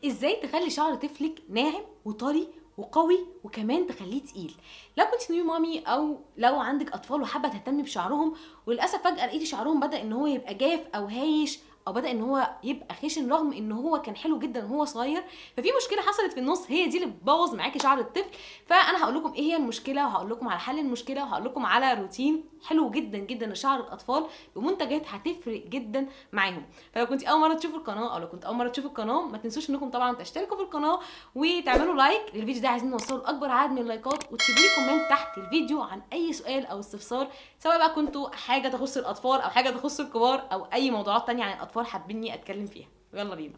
ازاي تخلي شعر طفلك ناعم وطري وقوي وكمان تخليه تقيل لو كنت نيو مامي او لو عندك اطفال وحابه تهتمي بشعرهم وللاسف فجاه لقيتي شعرهم بدا ان هو يبقى جاف او هايش او بدا ان هو يبقى خشن رغم ان هو كان حلو جدا وهو صغير ففي مشكله حصلت في النص هي دي اللي بتبوظ معاكي شعر الطفل فانا هقول لكم ايه هي المشكله وهقول لكم على حل المشكله وهقول لكم على روتين حلو جدا جدا لشعر الاطفال بمنتجات هتفرق جدا معاهم فلو كنت اول مره تشوفوا القناه او لو كنت اول مره تشوفوا القناه ما تنسوش انكم طبعا تشتركوا في القناه وتعملوا لايك للفيديو ده عايزين نوصله لاكبر عدد من اللايكات وتسيبوا لي كومنت تحت الفيديو عن اي سؤال او استفسار سواء بقى كنتوا حاجه تخص الاطفال او حاجه تخص الكبار او اي موضوعات تانية عن الاطفال حابيني اتكلم فيها يلا بينا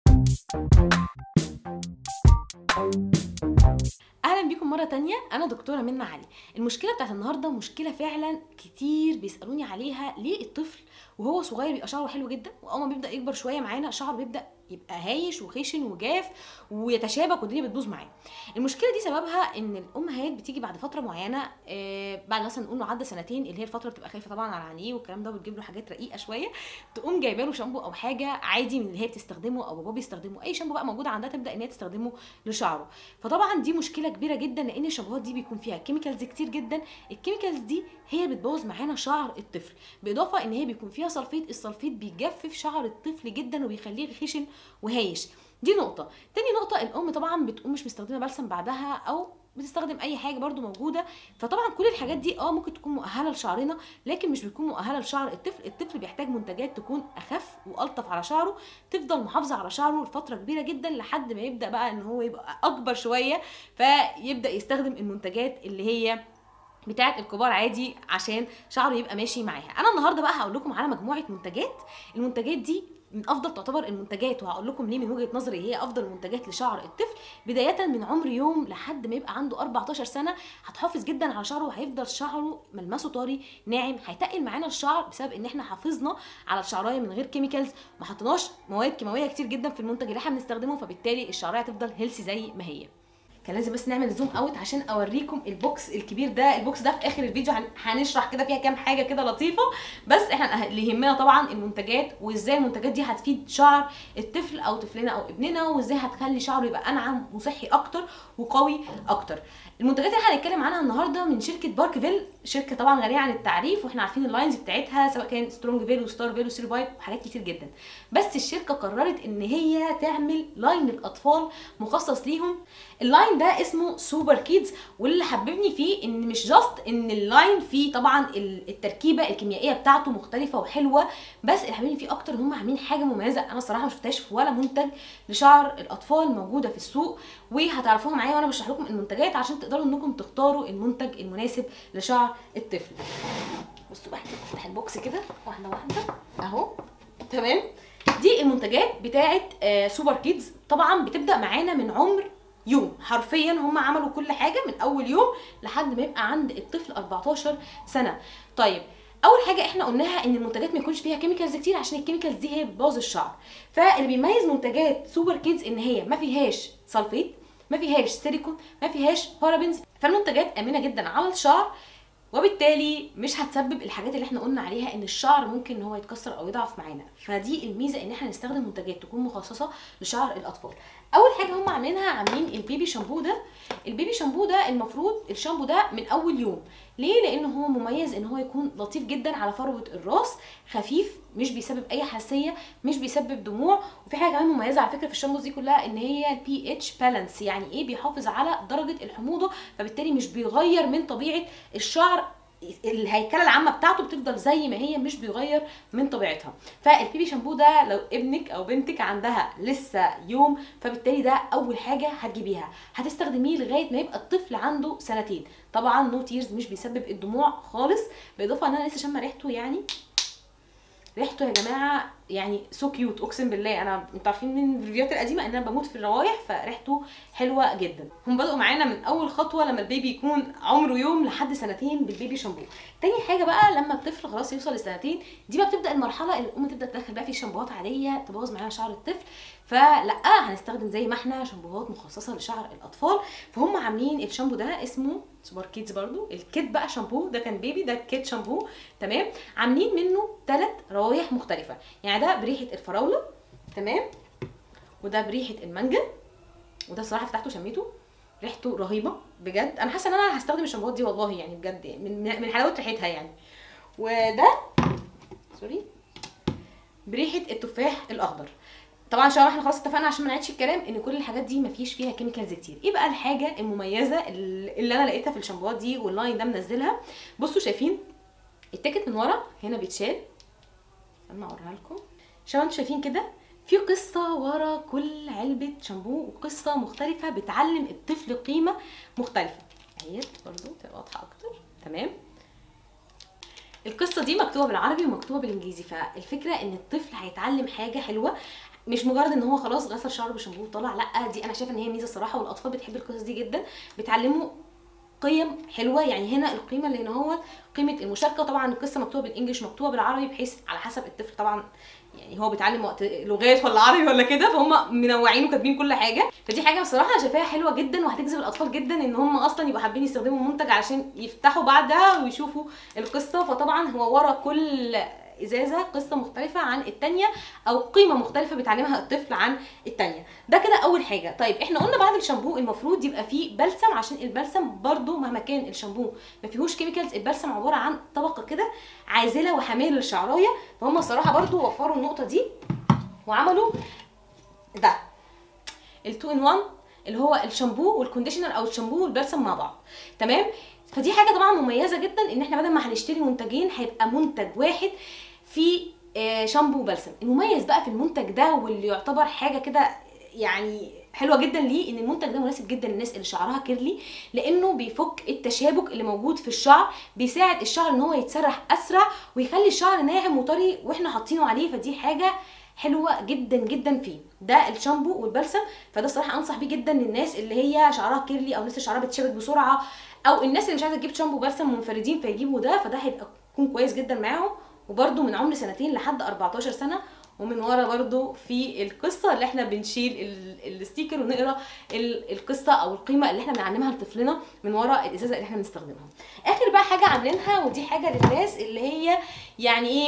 اهلا بيكم مره تانية انا دكتوره منى علي المشكله بتاعت النهارده مشكله فعلا كتير بيسالوني عليها ليه الطفل وهو صغير بيبقى شعره حلو جدا واول ما بيبدا يكبر شويه معانا شعره بيبدا يبقى هايش وخشن وجاف ويتشابك والدنيا بتبوظ معاه المشكله دي سببها ان الامهات بتيجي بعد فتره معينه آه بعد مثلا نقول له عدى سنتين اللي هي الفتره بتبقى خايفه طبعا على عينيه والكلام ده وتجيب له حاجات رقيقه شويه تقوم جايبه له شامبو او حاجه عادي من اللي هي بتستخدمه او بابا بيستخدمه اي شامبو بقى موجود عندها تبدا ان هي تستخدمه لشعره فطبعا دي مشكله كبيره جدا لان الشامبوهات دي بيكون فيها كيميكالز كتير جدا الكيميكالز دي هي بتبوظ معانا شعر الطفل بالاضافه ان هي بيكون فيها سلفيت السلفيت بيجفف شعر الطفل جدا وبيخليه خشن وهايش دي نقطة، تاني نقطة الأم طبعا بتقوم مش مستخدمة بلسم بعدها أو بتستخدم أي حاجة برضو موجودة، فطبعا كل الحاجات دي اه ممكن تكون مؤهلة لشعرنا لكن مش بتكون مؤهلة لشعر الطفل، الطفل بيحتاج منتجات تكون أخف وألطف على شعره، تفضل محافظة على شعره لفترة كبيرة جدا لحد ما يبدأ بقى إن هو يبقى أكبر شوية فيبدأ يستخدم المنتجات اللي هي بتاعه الكبار عادي عشان شعره يبقى ماشي معاها انا النهارده بقى هقول لكم على مجموعه منتجات المنتجات دي من افضل تعتبر المنتجات وهقول لكم ليه من وجهه نظري هي افضل المنتجات لشعر الطفل بدايه من عمر يوم لحد ما يبقى عنده 14 سنه هتحافظ جدا على شعره وهيفضل شعره ملمسه طري ناعم هيتقل معانا الشعر بسبب ان احنا حافظنا على الشعرايه من غير كيميكالز ما حطيناش مواد كيماويه كتير جدا في المنتج اللي احنا بنستخدمه فبالتالي الشعرايه هتفضل هيلسي زي ما هي كان لازم بس نعمل زوم اوت عشان اوريكم البوكس الكبير ده البوكس ده في اخر الفيديو هنشرح كده فيها كام حاجه كده لطيفه بس احنا اللي يهمنا طبعا المنتجات وازاي المنتجات دي هتفيد شعر الطفل او طفلنا او ابننا وازاي هتخلي شعره يبقى انعم وصحي اكتر وقوي اكتر المنتجات اللي هنتكلم عنها النهارده من شركه باركفيل شركه طبعا غنيه عن التعريف واحنا عارفين اللاينز بتاعتها سواء كان سترونج فيل وستار فيل وسيرو بايب وحاجات كتير جدا بس الشركه قررت ان هي تعمل لاين للاطفال مخصص ليهم اللاين ده اسمه سوبر كيدز واللي حببني فيه ان مش جاست ان اللاين فيه طبعا التركيبه الكيميائيه بتاعته مختلفه وحلوه بس اللي حببني فيه اكتر ان هم عاملين حاجه مميزه انا الصراحه ما شفتهاش في ولا منتج لشعر الاطفال موجوده في السوق وهتعرفوها معايا وانا بشرح لكم المنتجات عشان تقدروا انكم تختاروا المنتج المناسب لشعر الطفل بصوا بقى نفتح البوكس كده واحده واحده اهو تمام دي المنتجات بتاعه آه سوبر كيدز طبعا بتبدا معانا من عمر يوم حرفيا هم عملوا كل حاجه من اول يوم لحد ما يبقى عند الطفل 14 سنه طيب اول حاجه احنا قلناها ان المنتجات ما يكونش فيها كيميكالز كتير عشان الكيميكالز دي هي بتبوظ الشعر فاللي بيميز منتجات سوبر كيدز ان هي ما فيهاش سلفيت ما فيهاش سيليكون ما فيهاش بارابنز فالمنتجات امنه جدا على الشعر وبالتالي مش هتسبب الحاجات اللي احنا قلنا عليها ان الشعر ممكن ان هو يتكسر او يضعف معانا فدي الميزه ان احنا نستخدم منتجات تكون مخصصه لشعر الاطفال اول حاجه هم عاملينها عاملين البيبي شامبو ده البيبي شامبو ده المفروض الشامبو ده من اول يوم ليه لان هو مميز ان هو يكون لطيف جدا على فروه الراس خفيف مش بيسبب اي حساسيه مش بيسبب دموع وفي حاجه كمان مميزه على فكره في الشامبوز دي كلها ان هي البي اتش بالانس يعني ايه بيحافظ على درجه الحموضه فبالتالي مش بيغير من طبيعه الشعر الهيكله العامه بتاعته بتفضل زي ما هي مش بيغير من طبيعتها فالبيبي شامبو ده لو ابنك او بنتك عندها لسه يوم فبالتالي ده اول حاجه هتجيبيها هتستخدميه لغايه ما يبقى الطفل عنده سنتين طبعا نو تيرز مش بيسبب الدموع خالص بالاضافه ان انا لسه شامه ريحته يعني ريحته يا جماعه يعني سو كيوت اقسم بالله انا انتوا عارفين من الفيديوهات القديمه ان انا بموت في الروايح فريحته حلوه جدا هم بدأوا معانا من اول خطوه لما البيبي يكون عمره يوم لحد سنتين بالبيبي شامبو تاني حاجه بقى لما الطفل خلاص يوصل لسنتين دي بقى بتبدا المرحله اللي الام تبدا تدخل بقى في شامبوهات عاديه تبوظ معانا شعر الطفل فلا هنستخدم زي ما احنا شامبوهات مخصصه لشعر الاطفال فهم عاملين الشامبو ده اسمه سوبر كيدز برضو الكيت بقى شامبو ده كان بيبي ده كيت شامبو تمام عاملين منه ثلاث روايح مختلفه يعني ده بريحه الفراوله تمام وده بريحه المانجا وده الصراحه فتحته شميته ريحته رهيبه بجد انا حاسه ان انا هستخدم الشامبوهات دي والله يعني بجد من من حلاوه ريحتها يعني وده سوري بريحه التفاح الاخضر طبعا شباب احنا خلاص اتفقنا عشان ما نعيدش الكلام ان كل الحاجات دي مفيش فيها كيميكالز كتير ايه بقى الحاجه المميزه اللي انا لقيتها في الشامبوهات دي واللاين ده منزلها بصوا شايفين التيكت من ورا هنا بيتشال انا اوريها لكم شباب انتوا شايفين كده في قصه ورا كل علبه شامبو وقصه مختلفه بتعلم الطفل قيمه مختلفه اهيت برضو تبقى واضحه اكتر تمام القصه دي مكتوبه بالعربي ومكتوبه بالانجليزي فالفكره ان الطفل هيتعلم حاجه حلوه مش مجرد ان هو خلاص غسل شعره بشامبو وطلع لا دي انا شايفه ان هي ميزه الصراحه والاطفال بتحب القصص دي جدا بتعلمه قيم حلوه يعني هنا القيمه اللي هنا هو قيمه المشاركه طبعا القصه مكتوبه بالانجلش مكتوبه بالعربي بحيث على حسب الطفل طبعا يعني هو بيتعلم وقت لغات ولا عربي ولا كده فهم منوعين وكاتبين كل حاجه فدي حاجه بصراحه انا شايفاها حلوه جدا وهتجذب الاطفال جدا ان هم اصلا يبقوا حابين يستخدموا المنتج علشان يفتحوا بعدها ويشوفوا القصه فطبعا هو ورا كل ازازه قصه مختلفه عن التانية او قيمه مختلفه بيتعلمها الطفل عن التانية ده كده اول حاجه طيب احنا قلنا بعد الشامبو المفروض يبقى فيه بلسم عشان البلسم برده مهما كان الشامبو ما فيهوش كيميكالز البلسم عباره عن طبقه كده عازله وحمايه للشعرايه فهم الصراحه برده وفروا النقطه دي وعملوا ده ال2 ان 1 اللي هو الشامبو والكونديشنر او الشامبو والبلسم مع بعض تمام فدي حاجه طبعا مميزه جدا ان احنا بدل ما هنشتري منتجين هيبقى منتج واحد في شامبو وبلسم المميز بقى في المنتج ده واللي يعتبر حاجه كده يعني حلوه جدا ليه ان المنتج ده مناسب جدا للناس اللي شعرها كيرلي لانه بيفك التشابك اللي موجود في الشعر بيساعد الشعر ان هو يتسرح اسرع ويخلي الشعر ناعم وطري واحنا حاطينه عليه فدي حاجه حلوه جدا جدا فيه ده الشامبو والبلسم فده الصراحه انصح بيه جدا للناس اللي هي شعرها كيرلي او الناس اللي شعرها بتشابك بسرعه او الناس اللي مش عايزه تجيب شامبو وبلسم منفردين فيجيبوا ده فده هيبقى يكون كويس جدا معاهم وبرده من عمر سنتين لحد 14 سنه ومن ورا برده في القصه اللي احنا بنشيل الستيكر ونقرا القصه او القيمه اللي احنا بنعلمها لطفلنا من ورا الازازه اللي احنا بنستخدمها اخر بقى حاجه عاملينها ودي حاجه للناس اللي هي يعني ايه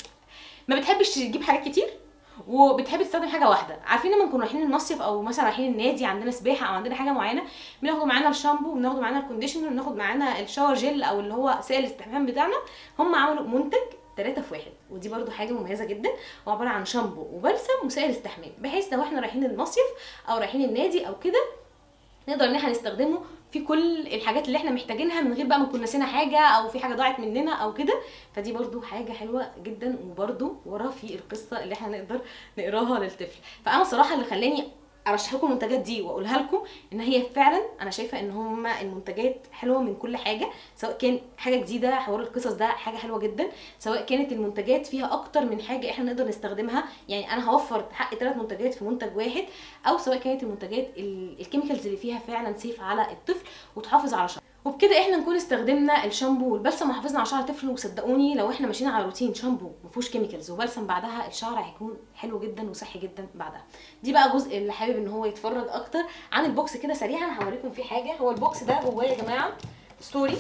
ما بتحبش تجيب حاجات كتير وبتحب تستخدم حاجه واحده عارفين لما نكون رايحين المصيف او مثلا رايحين النادي عندنا سباحه او عندنا حاجه معينه بناخد معانا الشامبو وبناخد معانا الكونديشنر وبناخد معانا الشاور جel او اللي هو سائل الاستحمام بتاعنا هم عملوا منتج ثلاثة في واحد ودي برده حاجة مميزة جدا وعبارة عن شامبو وبلسم وسائل استحمام بحيث لو احنا رايحين المصيف او رايحين النادي او كده نقدر ان احنا نستخدمه في كل الحاجات اللي احنا محتاجينها من غير بقى ما نكون ناسينا حاجه او في حاجه ضاعت مننا او كده فدي برده حاجه حلوه جدا وبرده ورا في القصه اللي احنا نقدر نقراها للطفل فانا الصراحه اللي خلاني ارشح لكم المنتجات دي واقولها لكم ان هي فعلا انا شايفه ان هما المنتجات حلوه من كل حاجه سواء كان حاجه جديده حوار القصص ده حاجه حلوه جدا سواء كانت المنتجات فيها اكتر من حاجه احنا نقدر نستخدمها يعني انا هوفر حق ثلاث منتجات في منتج واحد او سواء كانت المنتجات الكيميكالز اللي فيها فعلا سيف على الطفل وتحافظ على شعره وبكده احنا نكون استخدمنا الشامبو والبلسم وحافظنا على شعر الطفل وصدقوني لو احنا ماشيين على روتين شامبو ما فيهوش كيميكالز وبلسم بعدها الشعر هيكون حلو جدا وصحي جدا بعدها دي بقى جزء اللي حابب ان هو يتفرج اكتر عن البوكس كده سريعا هوريكم فيه حاجه هو البوكس ده جواه يا جماعه ستوري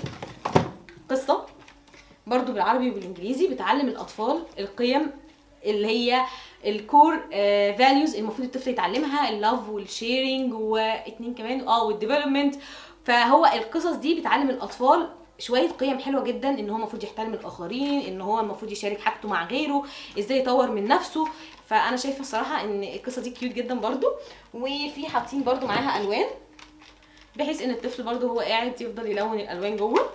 قصه برضو بالعربي وبالانجليزي بتعلم الاطفال القيم اللي هي الكور فاليوز المفروض الطفل يتعلمها اللاف والشيرنج واتنين كمان اه والديفلوبمنت فهو القصص دي بتعلم الاطفال شويه قيم حلوه جدا ان هو المفروض يحترم الاخرين ان هو المفروض يشارك حاجته مع غيره ازاي يطور من نفسه فانا شايفه الصراحه ان القصه دي كيوت جدا برده وفي حاطين برده معاها الوان بحيث ان الطفل برده هو قاعد يفضل يلون الالوان جوه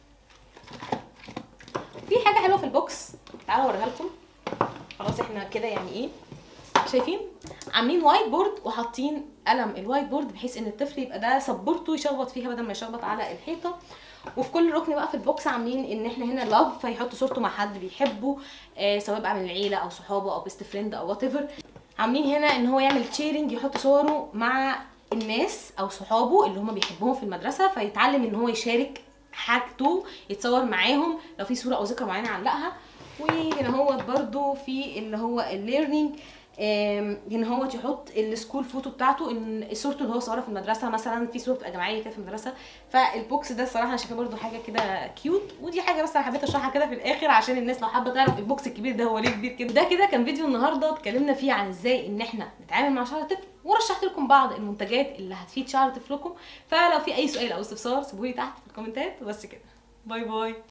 في حاجه حلوه في البوكس تعالوا اوريها لكم خلاص احنا كده يعني ايه شايفين عاملين وايت بورد وحاطين قلم الوايت بورد بحيث ان الطفل يبقى ده سبورته يشخبط فيها بدل ما يشخبط على الحيطه وفي كل ركن بقى في البوكس عاملين ان احنا هنا لاف فيحط صورته مع حد بيحبه آه سواء بقى من العيله او صحابه او بيست فريند او وات ايفر عاملين هنا ان هو يعمل تشيرنج يحط صوره مع الناس او صحابه اللي هم بيحبوهم في المدرسه فيتعلم ان هو يشارك حاجته يتصور معاهم لو في صوره او ذكرى معينه علقها وهنا هو برده في اللي هو الليرنينج آم، هنا هو يحط السكول فوتو بتاعته ان صورته اللي هو صورها في المدرسه مثلا في صوره بتبقى جماعيه كده في المدرسه فالبوكس ده الصراحه انا شايفاه برده حاجه كده كيوت ودي حاجه بس انا حبيت اشرحها كده في الاخر عشان الناس لو حابه تعرف البوكس الكبير ده هو ليه كبير كده ده كده كان فيديو النهارده اتكلمنا فيه عن ازاي ان احنا نتعامل مع شعر الطفل ورشحت لكم بعض المنتجات اللي هتفيد شعر طفلكم فلو في اي سؤال او استفسار سيبولي تحت في الكومنتات وبس كده باي باي